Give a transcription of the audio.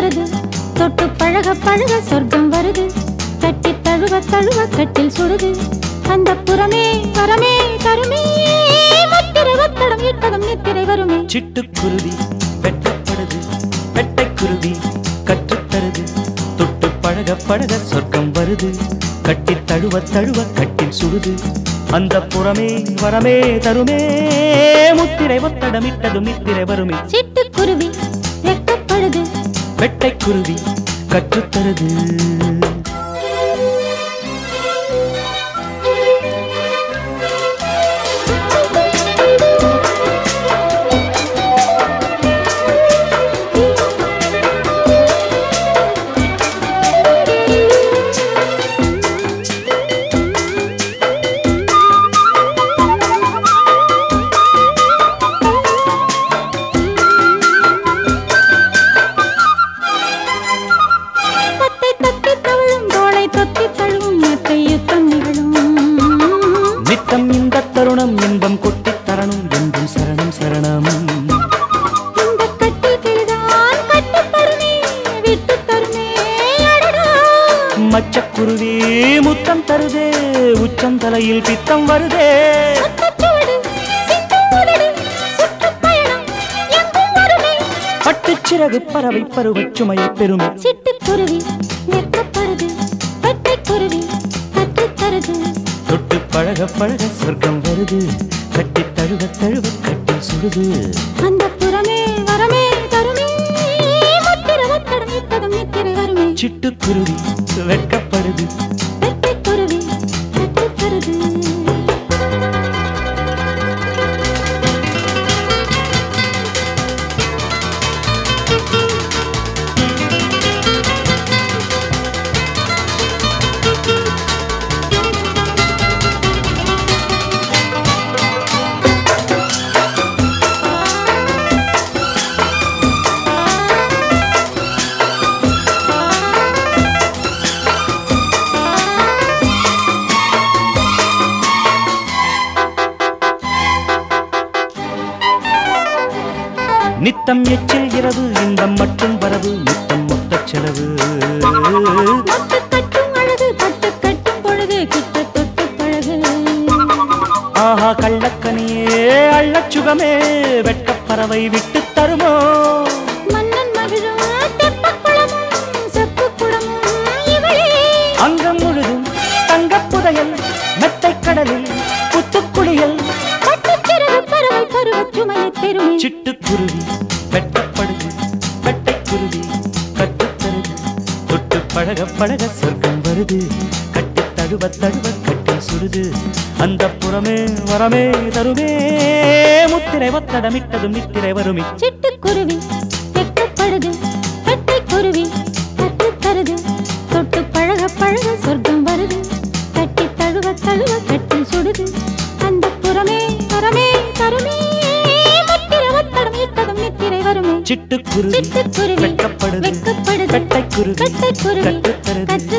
தருது தொட்டு பழக பழக சொர்க்கம் வருது கட்டி தழுவ தழுவ கட்டில் சுடுது அந்த புறமே வரமே தருமே முத்திரை ஒத்தடம் இட்டதும் நித்திரை வருமே சிட்டுக்குருவி வெட்டப்படுது வெட்டைக்குருவி கற்றுத்தருது தொட்டு பழக பழக சொர்க்கம் வருது கட்டி தழுவ தழுவ கட்டில் சுடுது அந்த புறமே வரமே தருமே முத்திரை ஒத்தடமிட்டதும் நித்திரை வருமே சிட்டுக்குருவி வெக்கப்படுது வெட்டைக்குருவி கற்றுத்தருது தத்தை தத்தி தவழும் தோளை தொத்தி தழுவும் மெத்தை யுத்தம் நிகழும் நித்தம் இந்த தருணம் இன்பம் கொட்டித் தரணும் என்றும் சரணம் சரணம் இந்த கட்டில் கிளிதான் கட்டுப்படுமே விட்டு தருமே அடடா மச்சக்குருவி முத்தம் தருதே உச்சம் தலையில் பித்தம் வருதே முத்தச்சுவடு, சிந்தும் உதடு, சுற்றுப்பயணம் எங்கும் வருமே. பட்டுச்சிறகு பறவை பருவச் சுமையை பெருமை சிட்டுக்குருவி வெட்கப்படுது வெட்டைக்குருவி கற்றுத் தருது தொட்டு பழக பழக சொர்க்கம் வருது கட்டி தழுவ தழுவ கட்டி சுடுது அந்த புறமே வரமே தருமே முத்திர ஒத்தடம் இட்டதும் நித்திரை வருமே சிட்டுக்குருவி வெட்கப்படுது வெட்டைக்குருவி கற்றுத் தருது நித்தம் எச்சில் இரவு இன்பம் மட்டும் வரவு நித்தம் மொத்த செலவு மொட்டு கட்டும் அழகு பட்டு கட்டும் பொழுது கிட்ட தொட்டு பழகு ஆஹா கள்ளக்கனியே அள்ளச் சுகமே வெட்கப் பறவை விட்டு தருமோ மன்னன் மகிழும் தெப்பக் குளமும் செப்புக் குடமும் இவளே அங்கம் முழுதும் தங்கப் புதையல் மெத்தைக் கடலில் புத்துக்குளியல் பட்டுச்சிறகு பறவை பருவச் சுமையைத் பெருமே சிட்டுக்குருவி வெட்டப்படுது வெட்டைக்குருவி கட்டுத்தருது தொட்டு பழக பழக சொர்க்கம் வருது கட்டி தழுவ தழுவ கட்டி சுடுது அந்த புறமே வரமே தருமே முத்திரை ஒத்தடமிட்டதும் நித்திரை வருமி சிட்டுக்குருவி வெட்கப்படுது வெட்டைக்குருவி கற்றுத் தருது தொட்டு பழக பழக சொர்க்கம் வருது கட்டி தழுவ தழுவ கட்டில் சுடுது அந்த புறமே வரமே தருமே முத்திர ஒத்தடம் இட்டதும் நித்திரை வருமே சிட்டுக்குருவி சிட்டுக்குருவி வெட்கப்படுது வெட்கப்படுது வெட்டைக்குருவி கட்டைக்குருவி கட்டுத்தருது கற்றுத்